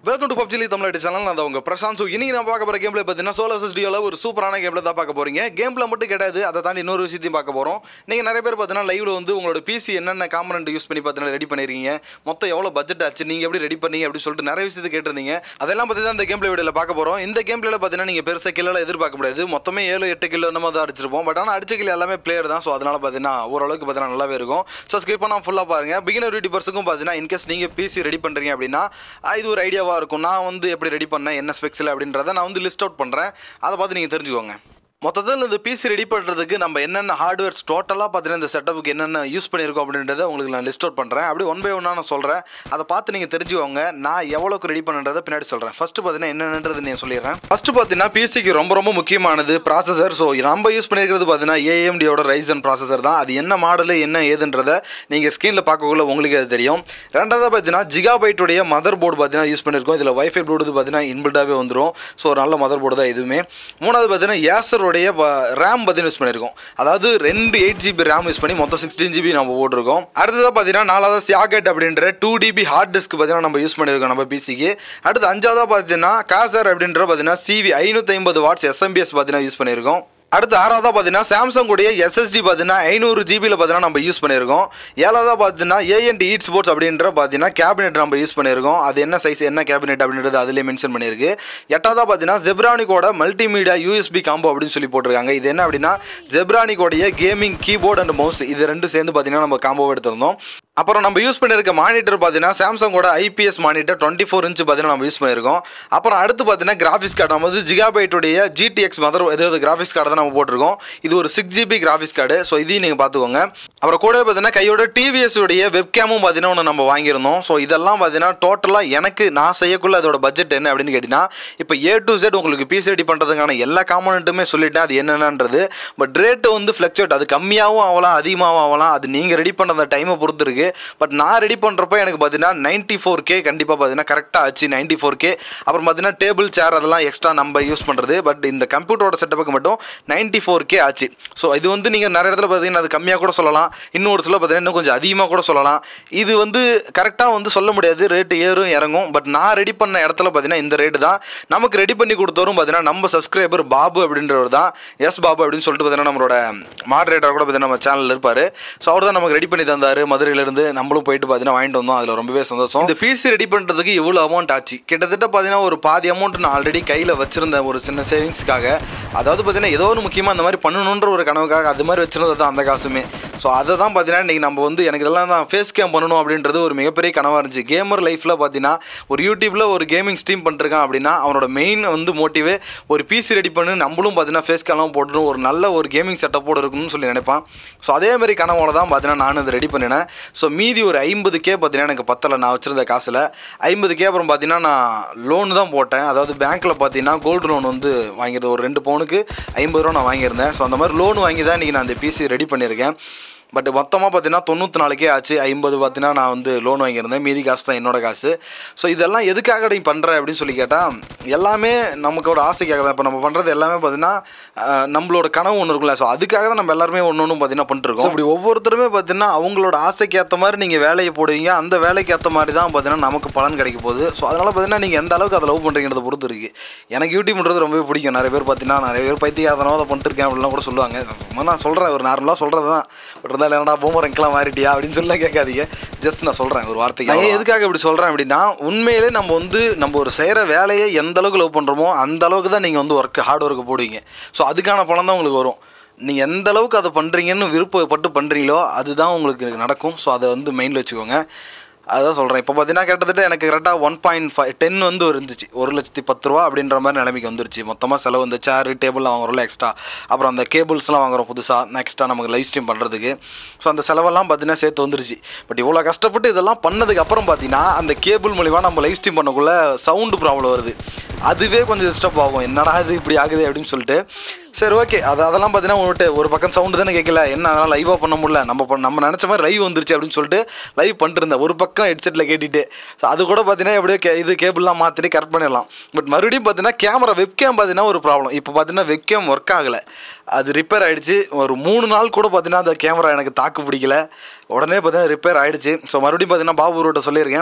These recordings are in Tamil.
வெல்கம் டு பப்ஜிலி தமிழ் சேனல் நான் உங்க பிரசாந்த் ஸோ இன்னைக்கு நான் பார்க்க போற கேம்ல பார்த்தீங்கன்னா சோலோ ஸ்டுடியோல ஒரு சூப்பரான கேம்ல தான் பார்க்க போறீங்க கேம்ல மட்டும் கிடையாது அதை தாண்டி இன்னொரு விஷயத்தையும் பார்க்க போறோம் நீங்க நிறைய பேர் பார்த்தீங்கன்னா லைவ்ல வந்து உங்களோட பிசி என்னென்ன காம்பனண்ட் யூஸ் பண்ணி பார்த்தீங்கன்னா ரெடி பண்ணிருக்கீங்க மொத்தம் எவ்வளோ பட்ஜெட் ஆச்சு நீங்க எப்படி ரெடி பண்ணீங்க அப்படின்னு சொல்லிட்டு நிறைய விஷயத்தை கேட்டிருந்தீங்க அதெல்லாம் பத்தி தான் இந்த கேம்ல வீடியோல பார்க்க போறோம் இந்த கேம்ல பார்த்தீங்கன்னா நீங்க பெருசா கிலோ எதிர்பார்க்க முடியாது மொத்தமே ஏழு எட்டு கிலோ நம்ம தான் அடிச்சிருப்போம் பட் ஆனால் அடிச்ச கிலோ எல்லாமே பிளேயர் தான் ஸோ அதனால பார்த்தீங்கன்னா ஓரளவுக்கு பார்த்தீங்கன்னா நல்லாவே இருக்கும் ஸோ ஸ்கிப் பண்ணால் ஃபுல்லாக பாருங்க பிகினர் யூடியூபர்ஸுக்கும் பார்த்தீங்கன்னா இன்கேஸ் நீங்க பிசி ரெடி பண்றீங்க அப்படின்னா ஆஹ் இது ஒரு ஐடியாவாக இருக்கும் நான் வந்து எப்படி ரெடி பண்ணேன் என்ன ஸ்பெக்ஸில் அப்படின்றத நான் வந்து லிஸ்ட் அவுட் பண்ணுறேன் அதை பார்த்து நீங்கள் தெரிஞ்சுக்கோங்க மொத்தத்தில் இந்த பிசி ரெடி பண்ணுறதுக்கு நம்ம என்னென்ன ஹார்ட்வேர்ஸ் டோட்டலாக பார்த்தீங்கன்னா இந்த செட்டப்புக்கு என்னென்ன யூஸ் பண்ணியிருக்கோம் அப்படின்றத உங்களுக்கு நான் லிஸ்ட் அவுட் பண்ணுறேன் அப்படி ஒன் பை ஒன்னாக நான் சொல்கிறேன் அதை பார்த்து நீங்கள் தெரிஞ்சுக்கோங்க நான் எவ்வளோக்கு ரெடி பண்ணுறதை பின்னாடி சொல்கிறேன் ஃபஸ்ட்டு பார்த்தீங்கன்னா என்னென்னது நான் சொல்லிடுறேன் ஃபஸ்ட்டு பார்த்தீங்கன்னா பிசிக்கு ரொம்ப ரொம்ப முக்கியமானது ப்ராசஸர் ஸோ நம்ம யூஸ் பண்ணியிருக்கிறது பார்த்தீங்கன்னா ஏஎம்டியோட ரைசன் ப்ராசஸர் தான் அது என்ன மாடலு என்ன ஏதுன்றதை நீங்கள் ஸ்க்ரீனில் பார்க்கக்குள்ள உங்களுக்கு அது தெரியும் ரெண்டாவது பார்த்தீங்கன்னா ஜிகாபைட்டுடைய மதர் போர்டு பார்த்தீங்கன்னா யூஸ் பண்ணியிருக்கோம் இதில் வைஃபை ப்ளூடூத் பார்த்தீங்கன்னா இன்பில்டாகவே வந்துடும் ஸோ ஒரு நல்ல மதர் போர்டு தான் இதுவுமே மூணாவது பார்த்தீங்கன்னா ஏசருடைய ரேம் பார்த்தீங்கன்னா யூஸ் பண்ணியிருக்கோம் அதாவது ரெண்டு எயிட் ஜிபி ரேம் யூஸ் பண்ணி மொத்தம் சிக்ஸ்டீன் ஜிபி நம்ம போட்டிருக்கோம் அடுத்ததாக பார்த்தீங்கன்னா நாலாவது சியாகெட் அப்படின்ற டூ டிபி ஹார்ட் டிஸ்க் பார்த்தீங்கன்னா நம்ம யூஸ் பண்ணியிருக்கோம் நம்ம பிசிக்கு அடுத்து அஞ்சாவதாக பார்த்தீங்கன்னா காசர் அப்படின்ற பார்த்தீங்கன்னா சிவி ஐநூற்றி ஐம்பது வாட்ஸ் எஸ்எம்பிஎஸ் பார்த்தீங்கன்னா யூஸ் பண்ணியிருக்கோம் அடுத்து ஆறாவதா பார்த்தீங்கன்னா சாம்சங் உடைய எஸ்எஸ்டி பார்த்தீங்கன்னா ஐநூறு ஜிபியில் பார்த்தீங்கன்னா நம்ம யூஸ் பண்ணியிருக்கோம் ஏழாவதா பார்த்தீங்கன்னா ஏஎன்டி ஈட் ஸ்போர்ட்ஸ் அப்படின்ற பார்த்தீங்கன்னா கேபினெட் நம்ம யூஸ் பண்ணியிருக்கோம் அது என்ன சைஸ் என்ன கேபினெட் அப்படின்றது அதிலே மென்ஷன் பண்ணியிருக்கு எட்டாவதா பார்த்தீங்கன்னா ஜெப்ரானிக்கோட மல்டிமீடியா யூஎஸ்பி காம்போ அப்படின்னு சொல்லி போட்டிருக்காங்க இது என்ன அப்படின்னா ஜெப்ரானிக்கோடைய கேமிங் கீபோர்ட் அண்ட் மவுஸ் இது ரெண்டும் சேர்ந்து பார்த்தீங்கன்னா நம்ம காம்போ எடுத்திருந்தோம் அப்புறம் நம்ம யூஸ் பண்ணியிருக்க மானிட்டர் பார்த்தீங்கன்னா சாம்சங்கோட IPS monitor twenty four inch பார்த்தீங்கன்னா நம்ம யூஸ் பண்ணியிருக்கோம் அப்புறம் அடுத்து பார்த்தீங்கன்னா கிராஃபிக்ஸ் கார்டு நம்ம வந்து ஜிகாபைட்டுடைய ஜிடிஎக்ஸ் மதர் ஏதாவது கிராஃபிக்ஸ் கார்டு தான் நம்ம போட்டிருக்கோம் இது ஒரு six GB graphics card so இதையும் நீங்கள் பார்த்துக்கோங்க அப்புறம் கூட பார்த்தீங்கன்னா கையோட டிவிஎஸ் உடைய வெப்கேமும் பார்த்தீங்கன்னா ஒன்று நம்ம வாங்கியிருந்தோம் ஸோ இதெல்லாம் பார்த்தீங்கன்னா டோட்டலாக எனக்கு நான் செய்யக்குள்ள அதோட பட்ஜெட் என்ன அப்படின்னு கேட்டிங்கன்னா இப்போ ஏ டு செட் உங்களுக்கு பிசி ரெடி பண்ணுறதுக்கான எல்லா காம்பனண்ட்டுமே சொல்லிட்டேன் அது என்னென்னன்றது பட் ரேட்டு வந்து ஃப்ளக்சுவேட் அது கம்மியாகவும் ஆகலாம் அதிகமாகவும் ஆகலாம் அது நீங்கள் ரெடி பண்ண அந்த டைமை பொறுத்து இருக்கு பட் நான் ரெடி பண்ணுறப்ப எனக்கு பார்த்தீங்கன்னா நைன்ட்டி ஃபோர் கே கண்டிப்பாக பார்த்தீங்கன்னா கரெக்டாக ஆச்சு நைன்ட்டி ஃபோர் கே அப்புறம் பார்த்தீங்கன்னா டேபிள் சேர் அதெல்லாம் எக்ஸ்ட்ரா நம்ம யூஸ் பண்ணுறது பட் இந்த கம்ப்யூட்டரோட செட்டப்புக்கு மட்டும் நைன்ட்டி ஃபோர் கே ஆச்சு ஸோ இது வந்து நீங்கள் நிறைய இடத்துல பார்த்தீங்கன்னா அது கம்மியாக கூட சொல்லலாம் இன்னொரு சில பார்த்தீங்கன்னா இன்னும் கொஞ்சம் அதிகமாக கூட சொல்லலாம் இது வந்து கரெக்டாக வந்து சொல்ல முடியாது ரேட்டு ஏறும் இறங்கும் பட் நான் ரெடி பண்ண இடத்துல பார்த்தீங்கன்னா இந்த ரேட்டு தான் நமக்கு ரெடி பண்ணி கொடுத்தவரும் பார்த்தீங்கன்னா நம்ம சப்ஸ்கிரைபர் பாபு அப்படின்றவர் தான் எஸ் பாபு அப்படின்னு சொல்லிட்டு பார்த்தீங்கன்னா நம்மளோட மாடரேட்டர் கூட பார்த்தீங்கன்னா நம்ம சேனலில் இருப்பார் ஸோ அவர் தான் நமக்கு ரெடி பண்ணி தந்தார் மதுரையிலேருந்து நம்மளும் போயிட்டு பார்த்தீங்கன்னா வாங்கிட்டு வந்தோம் அதில் ரொம்பவே சந்தோஷம் இந்த பிசி ரெடி பண்ணுறதுக்கு இவ்வளோ அமௌண்ட் ஆச்சு கிட்டத்தட்ட பார்த்தீங்கன்னா ஒரு பாதி அமௌண்ட் நான் ஆல்ரெடி கையில் வச்சிருந்தேன் ஒரு சின்ன சேவிங்ஸ்க்காக அதாவது பார்த்தீங்கன்னா ஏதோ ஒரு முக்கியமாக அந்த மாதிரி பண்ணணுன்ற ஒரு கனவுக்காக அது மாதிரி வச்சிருந்தது தான் அந்த காசுமே ஸோ அதை தான் பார்த்தீங்கன்னா இன்றைக்கி நம்ம வந்து எனக்கு இதெல்லாம் தான் ஃபேஸ் கேம் பண்ணணும் அப்படின்றது ஒரு மிகப்பெரிய கனவாக இருந்துச்சு கேமர் லைஃப்பில் பார்த்தீங்கன்னா ஒரு யூடியூப்பில் ஒரு கேமிங் ஸ்ட்ரீம் பண்ணிருக்கான் அப்படின்னா அவனோட மெயின் வந்து மோட்டிவே ஒரு பிசி ரெடி பண்ணி நம்மளும் பார்த்தீங்கன்னா ஃபேஸ் கேம்லாம் போட்டுரும் ஒரு நல்ல ஒரு கேமிங் செட்டப்போடு இருக்கணும்னு சொல்லி நினைப்பான் ஸோ அதே மாதிரி கனவோட தான் பார்த்தீங்கன்னா நானும் இதை ரெடி பண்ணினேன் ஸோ மீதி ஒரு ஐம்பது கே பார்த்தீங்கன்னா எனக்கு பத்தலை நான் வச்சிருந்த காசில் ஐம்பது கே அப்புறம் பார்த்தீங்கன்னா நான் லோன் தான் போட்டேன் அதாவது பேங்க்கில் பார்த்தீங்கன்னா கோல்டு லோன் வந்து வாங்கியிருந்தேன் ஒரு ரெண்டு பவுனுக்கு ஐம்பது ரூபா நான் வாங்கியிருந்தேன் ஸோ அந்த மாதிரி லோன் வாங்கி தான் இன்றைக்கி நான் அந்த பிசி ரெடி பண்ணியிருக்கேன் பட் மொத்தமாக பார்த்தீங்கன்னா தொண்ணூற்றி நாலுக்கே ஆச்சு ஐம்பது பார்த்தீங்கன்னா நான் வந்து லோன் வாங்கியிருந்தேன் மீதி காசு தான் என்னோட காசு ஸோ இதெல்லாம் எதுக்காக நீ பண்ணுற அப்படின்னு சொல்லி கேட்டால் எல்லாமே நமக்கோட ஆசைக்காக தான் இப்போ நம்ம பண்ணுறது எல்லாமே பார்த்தீங்கன்னா அஹ், நம்மளோட கனவு ஒன்று இருக்குல்ல ஸோ அதுக்காக தான் நம்ம எல்லாருமே ஒன்று ஒன்றும் பார்த்தீங்கன்னா பண்ணிருக்கோம் இப்படி ஒவ்வொருத்தருமே பார்த்தீங்கன்னா அவங்களோட ஆசைக்கு ஏற்ற மாதிரி நீங்கள் வேலையை போடுவீங்க அந்த வேலைக்கு ஏற்ற மாதிரி தான் பார்த்தீங்கன்னா நமக்கு பலன் கிடைக்க போகுது ஸோ அதனால் பார்த்தீங்கன்னா நீங்கள் எந்த அளவுக்கு அதை லவ் பண்ணுறீங்கிறத பொறுத்து இருக்குது எனக்கு யூடியூப்ன்றது ரொம்பவே பிடிக்கும் நிறைய பேர் பார்த்தீங்கன்னா நிறைய பேர் பைத்தியாதனமாக அதை பண்ணிருக்கேன் அப்படிலாம் கூட சொல்லுவாங்க சும்மா நான் சொல்கிறேன் ஒரு நார்மலாக சொல்கிறது தான் பட் இருந்தாலும் என்னடா பூமரங்கெலாம் மாறிட்டியா அப்படின்னு சொல்லி கேட்காதீங்க ஜஸ்ட் நான் சொல்கிறேன் ஒரு வார்த்தைக்கு நான் ஏன் எதுக்காக இப்படி சொல்கிறேன் அப்படின்னா உண்மையிலே நம்ம வந்து நம்ம ஒரு செய்கிற வேலையை எந்த அளவுக்கு லவ் பண்ணுறோமோ அந்த அளவுக்கு தான் நீங்கள் வந்து ஒர்க் ஹார்ட் ஒர்க்கு போடுவீங்க ஸோ அதுக்கான பலன் தான் உங்களுக்கு வரும் நீங்கள் எந்த அளவுக்கு அதை பண்ணுறீங்கன்னு விருப்பப்பட்டு பண்ணுறீங்களோ அதுதான் உங்களுக்கு நடக்கும் ஸோ அதை வந்து மைண்டில் வச்சுக்கோங்க அதான் சொல்கிறேன் இப்போ பார்த்தீங்கன்னா கிட்டத்தட்ட எனக்கு கரெக்டாக ஒன் பாயிண்ட் ஃபைவ் டென் வந்து இருந்துச்சு ஒரு லட்சத்தி பத்து ரூபா அப்படின்ற மாதிரி நிலைமைக்கு வந்துருச்சு மொத்தமாக செலவு இந்த சேர் டேபிள்லாம் வாங்குறோம்ல எக்ஸ்ட்ரா அப்புறம் அந்த கேபிள்ஸ்லாம் வாங்குறோம் புதுசாக நெக்ஸ்ட்டாக நமக்கு லைவ் ஸ்ட்ரீம் பண்ணுறதுக்கு ஸோ அந்த செலவெல்லாம் பார்த்தீங்கன்னா சேர்த்து வந்துருச்சு பட் இவ்வளோ கஷ்டப்பட்டு இதெல்லாம் பண்ணதுக்கு அப்புறம் பார்த்தீங்கன்னா அந்த கேபிள் மூலிமா நம்ம லைவ் ஸ்ட்ரீம் பண்ணக்குள்ள சவுண்டு ப்ராப்ளம் வருது அதுவே கொஞ்சம் டிஸ்டர்ப் ஆகும் என்னடா இது இப்படி ஆகுது அப்படின்னு சொல்லிட்டு சரி ஓகே அது அதெல்லாம் பார்த்தீங்கன்னா உங்கள்கிட்ட ஒரு பக்கம் சவுண்டு தானே கேட்கல என்ன அதெல்லாம் லைவாக பண்ண முடியல நம்ம பண்ண- நம்ம நினச்ச மாதிரி லைவ் வந்துருச்சு அப்படின்னு சொல்லிட்டு லைவ் பண்ணிட்டு ஒரு பக்கம் ஹெட்செட்டில் கேட்டுட்டு So அது கூட பார்த்தீங்கன்னா எப்படியோ கே இது கேபிள்லாம் மாற்றிட்டு கரெக்ட் பண்ணிடலாம் பட் மறுபடியும் பார்த்தீங்கன்னா கேமரா வெப்கேம் பார்த்தீங்கன்னா ஒரு ப்ராப்ளம் இப்போ பார்த்தீங்கன்னா வெப்கேம் ஒர்க் ஆகலை அது ரிப்பேர் ஆயிடுச்சு ஒரு மூணு நாள் கூட பார்த்தீங்கன்னா அந்த கேமரா எனக்கு தாக்கு பிடிக்கல உடனே பார்த்தீங்கன்னா ரிப்பேர் ஆயிடுச்சு ஸோ மறுபடியும் பார்த்தீங்கன்னா பாபு ரோட்ட சொல்லியிருக்கேன்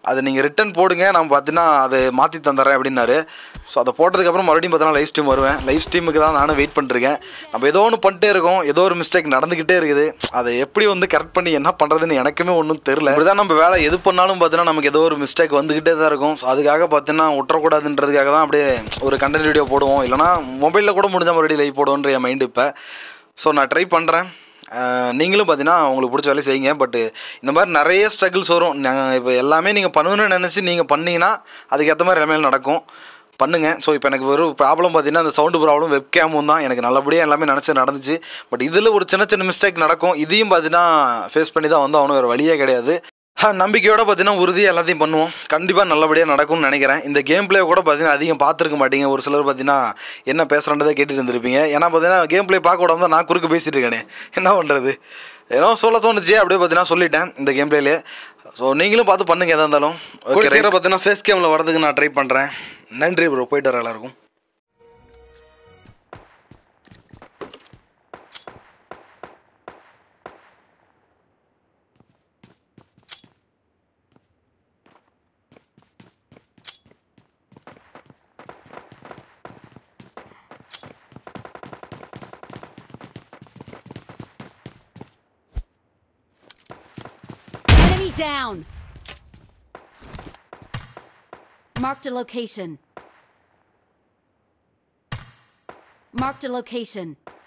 அதை நீங்கள் ரிட்டன் போடுங்க நான் பார்த்தீங்கன்னா அதை மாற்றி தந்துடுறேன் அப்படின்னாரு ஸோ அதை போட்டதுக்கப்புறம் மறுபடியும் பார்த்தீங்கன்னா லைவ் ஸ்ட்ரீம் வருவேன் லைவ் ஸ்ட்ரீமுக்கு தான் நானும் வெயிட் பண்ணிருக்கேன் நம்ம ஏதோ ஒன்று பண்ணிட்டே இருக்கோம் ஏதோ ஒரு மிஸ்டேக் நடந்துக்கிட்டே இருக்குது அதை எப்படி வந்து கரெக்ட் பண்ணி என்ன பண்ணுறதுன்னு எனக்குமே ஒன்றும் தெரில இப்படி தான் நம்ம வேலை எது பண்ணாலும் பார்த்தீங்கன்னா நமக்கு ஏதோ ஒரு மிஸ்டேக் வந்துக்கிட்டே தான் இருக்கும் ஸோ அதுக்காக பார்த்தீங்கன்னா விட்டுறக்கூடாதுன்றதுக்காக தான் அப்படியே ஒரு கண்டென்ட் வீடியோ போடுவோம் இல்லைனா மொபைலில் கூட முடிஞ்ச மறுபடியும் லைவ் போடுவோன்ற என் மைண்டு இப்போ ஸோ நான் ட்ரை பண்ணுறேன் அஹ் நீங்களும் பார்த்தீங்கன்னா உங்களுக்கு பிடிச்ச வேலையை செய்யுங்க பட் இந்த மாதிரி நிறைய ஸ்ட்ரகிள்ஸ் வரும் நாங்கள் இப்போ எல்லாமே நீங்கள் பண்ணணும்னு நினச்சி நீங்கள் பண்ணீங்கன்னா அதுக்கேற்ற மாதிரி எல்லாமே நடக்கும் பண்ணுங்க ஸோ இப்போ எனக்கு ஒரு ப்ராப்ளம் பார்த்தீங்கன்னா அந்த சவுண்டு ப்ராப்ளம் வெப் கேமும் தான் எனக்கு நல்லபடியாக எல்லாமே நினச்சி நடந்துச்சு பட் இதில் ஒரு சின்ன சின்ன மிஸ்டேக் நடக்கும் இதையும் பார்த்தீங்கன்னா ஃபேஸ் பண்ணி தான் வந்து அவனும் வேறு வழியே கிடையாது ஆஹ் நம்பிக்கையோட பார்த்தீங்கன்னா உறுதியாக எல்லாத்தையும் பண்ணுவோம் கண்டிப்பாக நல்லபடியாக நடக்கும்னு நினைக்கிறேன் இந்த கேம் பிளே கூட பார்த்தீங்கன்னா அதிகம் பார்த்துருக்க மாட்டீங்க ஒரு சிலர் பார்த்தீங்கன்னா என்ன பேசுகிறன்றதை கேட்டுட்டு இருந்திருப்பீங்க ஏன்னா பார்த்தீங்கன்னா கேம் பிளே பார்க்க விடாம தான் நான் குறுக்கு பேசிட்டு இருக்கேனே என்ன பண்ணுறது ஏதோ சொல்ல தோணுச்சு அப்படியே பார்த்தீங்கன்னா சொல்லிட்டேன் இந்த கேம் பிளேலே ஸோ நீங்களும் பார்த்து பண்ணுங்க எதாக இருந்தாலும் ஓகே சீக்கிரம் பார்த்தீங்கன்னா ஃபேஸ் கேமில் வரதுக்கு நான் ட்ரை பண்ணுறேன் நன்றி ப்ரோ போயிட்டு வர எல்லாருக்கும் Enemy down! Marked a location. Marked a location.